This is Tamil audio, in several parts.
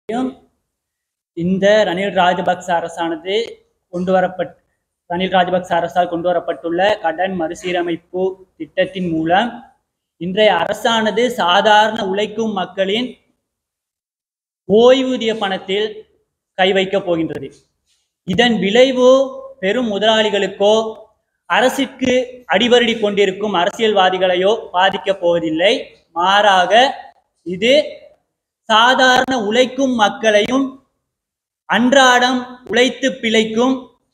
தெரியும் இந்த ரணில் ராஜபக்ச அரசானது கொண்டு வரப்பட் ரணில் ராஜபக்ச அரசால் கொண்டு வரப்பட்டுள்ள கடன் மறுசீரமைப்பு திட்டத்தின் மூலம் இன்றைய அரசானது சாதாரண உழைக்கும் மக்களின் ஓய்வூதிய பணத்தில் கை வைக்கப் போகின்றது இதன் விளைவு பெரும் முதலாளிகளுக்கோ அரசிற்கு அடிவருடி கொண்டிருக்கும் அரசியல்வாதிகளையோ பாதிக்கப் போவதில்லை மாறாக இது சாதாரண உழைக்கும் மக்களையும் அன்றாடம் உழைத்து பிழைக்கும்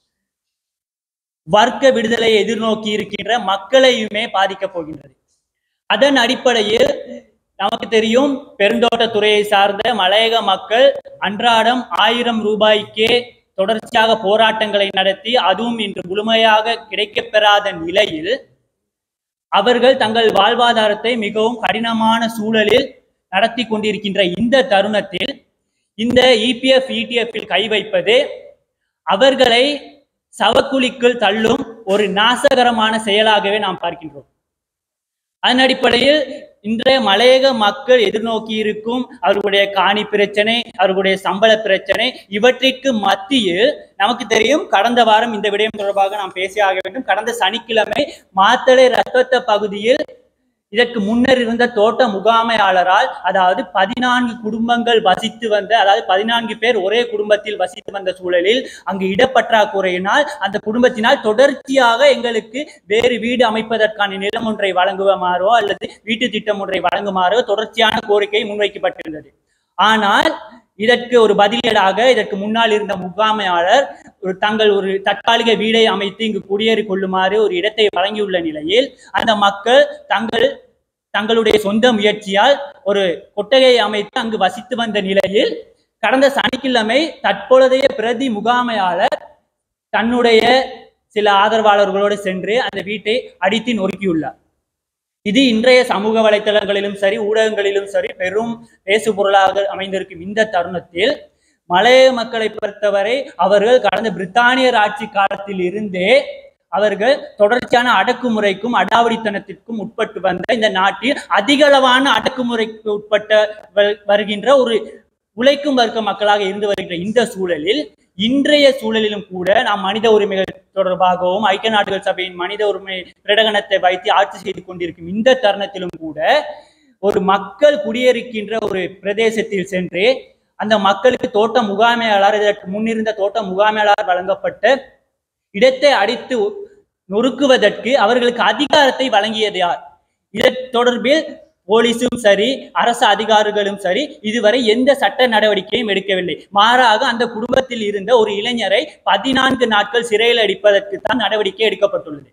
வர்க்க விடுதலையை எதிர்நோக்கி இருக்கின்ற மக்களையுமே பாதிக்கப் போகின்றது அதன் அடிப்படையில் நமக்கு தெரியும் பெருந்தோட்டத்துறையை சார்ந்த மலையக மக்கள் அன்றாடம் ஆயிரம் ரூபாய்க்கே தொடர்ச்சியாக போராட்டங்களை நடத்தி அதுவும் இன்று முழுமையாக கிடைக்கப்பெறாத நிலையில் அவர்கள் தங்கள் வாழ்வாதாரத்தை மிகவும் கடினமான சூழலில் நடத்தி கொண்டிருக்கின்ற இந்த தருணத்தில் இந்த இபிஎஃப் இடிஎஃப்பில் கை வைப்பது அவர்களை சவக்குழிக்குள் தள்ளும் ஒரு நாசகரமான செயலாகவே நாம் பார்க்கின்றோம் அதன் அடிப்படையில் இன்றைய மலையக மக்கள் எதிர்நோக்கி இருக்கும் அவர்களுடைய காணி பிரச்சனை அவர்களுடைய சம்பள பிரச்சனை இவற்றிற்கு மத்தியில் நமக்கு தெரியும் கடந்த வாரம் இந்த விடயம் தொடர்பாக நாம் பேசியாக வேண்டும் கடந்த சனிக்கிழமை மாத்தளை ரத்தத்த பகுதியில் இதற்கு முன்னர் இருந்த தோட்ட முகாமையாளரால் அதாவது பதினான்கு குடும்பங்கள் வசித்து வந்த அதாவது பதினான்கு பேர் ஒரே குடும்பத்தில் வசித்து வந்த சூழலில் அங்கு இடப்பற்றாக்குறையினால் அந்த குடும்பத்தினால் தொடர்ச்சியாக எங்களுக்கு வேறு வீடு அமைப்பதற்கான நிலம் ஒன்றை வழங்குமாறோ அல்லது வீட்டு திட்டம் ஒன்றை வழங்குமாறோ தொடர்ச்சியான கோரிக்கை முன்வைக்கப்பட்டிருந்தது ஆனால் இதற்கு ஒரு பதிலீடாக இதற்கு முன்னால் இருந்த முகாமையாளர் ஒரு தங்கள் ஒரு தற்காலிக வீடை அமைத்து இங்கு குடியேறி கொள்ளுமாறு ஒரு இடத்தை வழங்கியுள்ள நிலையில் அந்த மக்கள் தங்கள் தங்களுடைய சொந்த முயற்சியால் ஒரு கொட்டகையை அமைத்து அங்கு வசித்து வந்த நிலையில் கடந்த சனிக்கிழமை தற்பொழுதைய பிரதி முகாமையாளர் தன்னுடைய சில ஆதரவாளர்களோடு சென்று அந்த வீட்டை அடித்து நொறுக்கியுள்ளார் இது இன்றைய சமூக வலைத்தளங்களிலும் சரி ஊடகங்களிலும் சரி பெரும் பேசு பொருளாக அமைந்திருக்கும் இந்த தருணத்தில் மலைய மக்களை பொறுத்தவரை அவர்கள் கடந்த பிரித்தானியர் ஆட்சி காலத்தில் இருந்தே அவர்கள் தொடர்ச்சியான அடக்குமுறைக்கும் அடாவடித்தனத்திற்கும் உட்பட்டு வந்த இந்த நாட்டில் அதிகளவான அடக்குமுறைக்கு உட்பட்ட வ- வருகின்ற ஒரு உழைக்கும் வர்க்க மக்களாக இருந்து வருகின்ற இந்த சூழலில் இன்றைய சூழலிலும் கூட நாம் மனித உரிமைகள் தொடர்பாகவும் ஐக்கிய நாடுகள் சபையின் மனித உரிமை பிரகடனத்தை வைத்து ஆட்சி செய்து கொண்டிருக்கும் இந்த தருணத்திலும் கூட ஒரு மக்கள் குடியிருக்கின்ற ஒரு பிரதேசத்தில் சென்று அந்த மக்களுக்கு தோட்ட முகாமையாளர் இதற்கு முன்னிருந்த தோட்ட முகாமையாளர் வழங்கப்பட்ட இடத்தை அடித்து நொறுக்குவதற்கு அவர்களுக்கு அதிகாரத்தை வழங்கியது யார் இதன் தொடர்பில் போலீஸும் சரி அரசு அதிகாரிகளும் சரி இதுவரை எந்த சட்ட நடவடிக்கையும் எடுக்கவில்லை மாறாக அந்த குடும்பத்தில் இருந்த ஒரு இளைஞரை பதினான்கு நாட்கள் சிறையில் அடிப்பதற்கு தான் நடவடிக்கை எடுக்கப்பட்டுள்ளது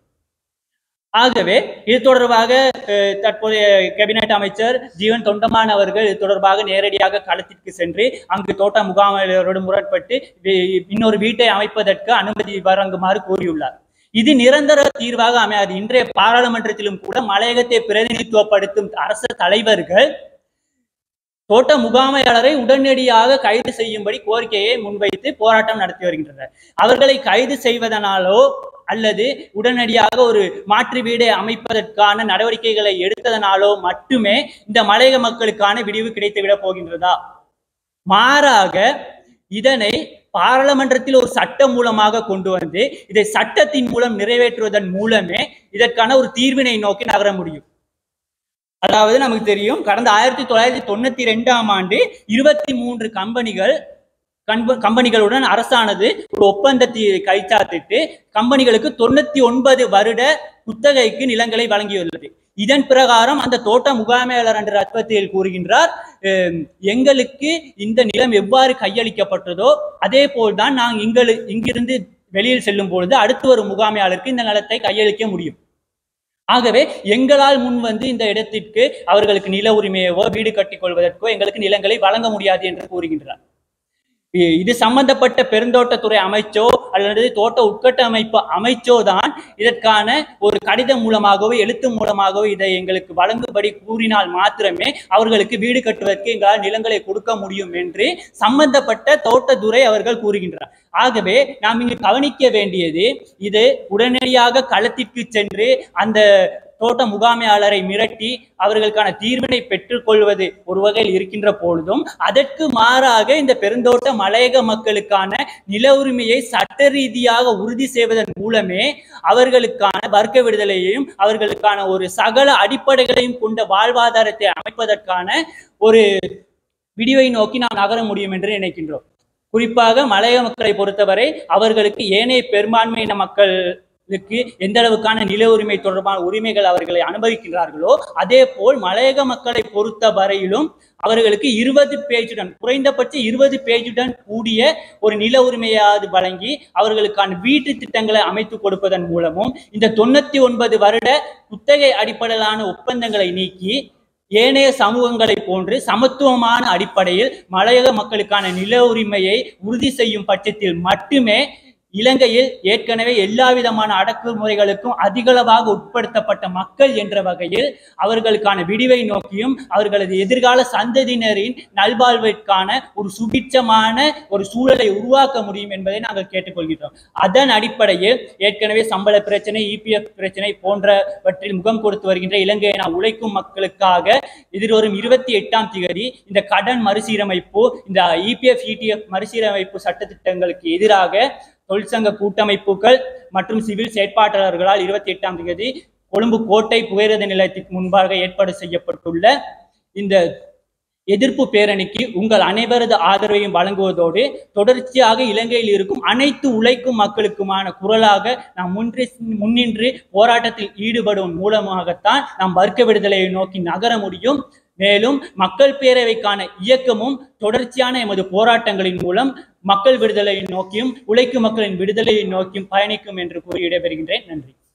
ஆகவே இது தொடர்பாக அஹ், தற்போதைய கேபினெட் அமைச்சர் ஜீவன் தொண்டமான் அவர்கள் இது தொடர்பாக நேரடியாக களத்திற்கு சென்று அங்கு தோட்ட முகாமையாளரோடு முரண்பட்டு வி- இன்னொரு வீட்டை அமைப்பதற்கு அனுமதி வழங்குமாறு கூறியுள்ளார் இது நிரந்தர தீர்வாக அமையாது இன்றைய பாராளுமன்றத்திலும் கூட மலையகத்தை பிரதிநிதித்துவப்படுத்தும் அரசு தலைவர்கள் தோட்ட முகாமையாளரை உடனடியாக கைது செய்யும்படி கோரிக்கையை முன்வைத்து போராட்டம் நடத்தி வருகின்றனர் அவர்களை கைது செய்வதனாலோ அல்லது உடனடியாக ஒரு மாற்று வீடை அமைப்பதற்கான நடவடிக்கைகளை எடுத்ததனாலோ மட்டுமே இந்த மலையக மக்களுக்கான விடிவு கிடைத்துவிடப் போகின்றதா மாறாக இதனை பாராளுமன்றத்தில் ஒரு சட்டம் மூலமாக கொண்டு வந்து இதை சட்டத்தின் மூலம் நிறைவேற்றுவதன் மூலமே இதற்கான ஒரு தீர்வினை நோக்கி நகர முடியும் அதாவது நமக்கு தெரியும் கடந்த ஆயிரத்தி தொள்ளாயிரத்தி தொண்ணூத்தி ரெண்டாம் ஆண்டு இருபத்தி மூன்று கம்பெனிகள் கம்ப- கம்பெனிகளுடன் அரசானது ஒரு ஒப்பந்தத்தை கைச்சாத்திட்டு கம்பெனிகளுக்கு தொண்ணூத்தி ஒன்பது வருட குத்தகைக்கு நிலங்களை வழங்கியுள்ளது இதன் பிரகாரம் அந்த தோட்ட முகாமையாளர் என்ற அர்த்தத்தில் கூறுகின்றார் "அஹ், எங்களுக்கு இந்த நிலம் எவ்வாறு கையளிக்கப்பட்டதோ அதே போல்தான் நாங்கள் இங்களு இங்கிருந்து வெளியில் செல்லும் பொழுது அடுத்து வரும் முகாமையாளருக்கு இந்த நிலத்தை கையளிக்க முடியும் ஆகவே எங்களால் முன் வந்து இந்த இடத்திற்கு அவர்களுக்கு நில உரிமையவோ வீடு கட்டிக் கொள்வதற்கோ எங்களுக்கு நிலங்களை வழங்க முடியாது என்று கூறுகின்றார் இ- இது சம்பந்தப்பட்ட பெருந்தோட்டத்துறை அமைச்சோ அல்லது தோட்ட உட்கட்டமைப்பு அமைச்சோ தான் இதற்கான ஒரு கடிதம் மூலமாகவோ எழுத்து மூலமாகவோ இதை எங்களுக்கு வழங்கும்படி கூறினால் மாத்திரமே அவர்களுக்கு வீடு கட்டுவதற்கு எங்களால் நிலங்களை கொடுக்க முடியும் என்று சம்பந்தப்பட்ட தோட்டத்துறை அவர்கள் கூறுகின்றார் ஆகவே நாம் இங்கு கவனிக்க வேண்டியது இது உடனடியாக களத்திற்கு சென்று அந்த தோட்ட முகாமையாளரை மிரட்டி அவர்களுக்கான தீர்வினை பெற்றுக்கொள்வது ஒரு வகையில் இருக்கின்ற பொழுதும் அதற்கு மாறாக இந்த பெருந்தோட்ட மலையக மக்களுக்கான நில உரிமையை சட்ட ரீதியாக உறுதி செய்வதன் மூலமே அவர்களுக்கான வர்க்க விடுதலையையும் அவர்களுக்கான ஒரு சகல அடிப்படைகளையும் கொண்ட வாழ்வாதாரத்தை அமைப்பதற்கான ஒரு விடிவை நோக்கி நாம் நகர முடியும் என்று நினைக்கின்றோம் குறிப்பாக மலையக மக்களை பொறுத்தவரை அவர்களுக்கு ஏனைய பெரும்பான்மையின மக்களுக்கு எந்த அளவுக்கான நில உரிமை தொடர்பான உரிமைகள் அவர்களை அனுபவிக்கின்றார்களோ அதே போல் மலையக மக்களை பொறுத்த வரையிலும் அவர்களுக்கு இருபது பேஜுடன் குறைந்தபட்ச இருபது பேஜுடன் கூடிய ஒரு நில உரிமையாவது வழங்கி அவர்களுக்கான வீட்டு திட்டங்களை அமைத்து கொடுப்பதன் மூலமும் இந்த தொண்ணூத்தி ஒன்பது வருட குத்தகை அடிப்படையிலான ஒப்பந்தங்களை நீக்கி ஏனைய சமூகங்களை போன்று சமத்துவமான அடிப்படையில் மலையக மக்களுக்கான நில உரிமையை உறுதி செய்யும் பட்சத்தில் மட்டுமே இலங்கையில் ஏற்கனவே எல்லா விதமான அடக்குமுறைகளுக்கும் அதிகளவாக உட்படுத்தப்பட்ட மக்கள் என்ற வகையில் அவர்களுக்கான விடிவை நோக்கியும் அவர்களது எதிர்கால சந்ததியினரின் நல்வாழ்விற்கான ஒரு சுபிட்சமான ஒரு சூழலை உருவாக்க முடியும் என்பதை நாங்கள் கேட்டுக்கொள்கிறோம் அதன் அடிப்படையில் ஏற்கனவே சம்பள பிரச்சனை இபிஎஃப் பிரச்சனை போன்றவற்றில் முகம் கொடுத்து வருகின்ற இலங்கையின உழைக்கும் மக்களுக்காக எதிர்வரும் இருபத்தி எட்டாம் தேதி இந்த கடன் மறுசீரமைப்பு இந்த இபிஎஃப் இடிஎஃப் மறுசீரமைப்பு சட்டத்திட்டங்களுக்கு எதிராக தொழிற்சங்க கூட்டமைப்புகள் மற்றும் சிவில் செயற்பாட்டாளர்களால் இருபத்தி எட்டாம் தேதி கொழும்பு கோட்டை புகையிரத நிலையத்திற்கு முன்பாக ஏற்பாடு செய்யப்பட்டுள்ள இந்த எதிர்ப்பு பேரணிக்கு உங்கள் அனைவரது ஆதரவையும் வழங்குவதோடு தொடர்ச்சியாக இலங்கையில் இருக்கும் அனைத்து உழைக்கும் மக்களுக்குமான குரலாக நாம் முன்றி முன்னின்று போராட்டத்தில் ஈடுபடும் மூலமாகத்தான் நாம் வர்க்க விடுதலையை நோக்கி நகர முடியும் மேலும் மக்கள் பேரவைக்கான இயக்கமும் தொடர்ச்சியான எமது போராட்டங்களின் மூலம் மக்கள் விடுதலையை நோக்கியும் உழைக்கும் மக்களின் விடுதலையை நோக்கியும் பயணிக்கும் என்று கூறி விடைபெறுகின்றேன் நன்றி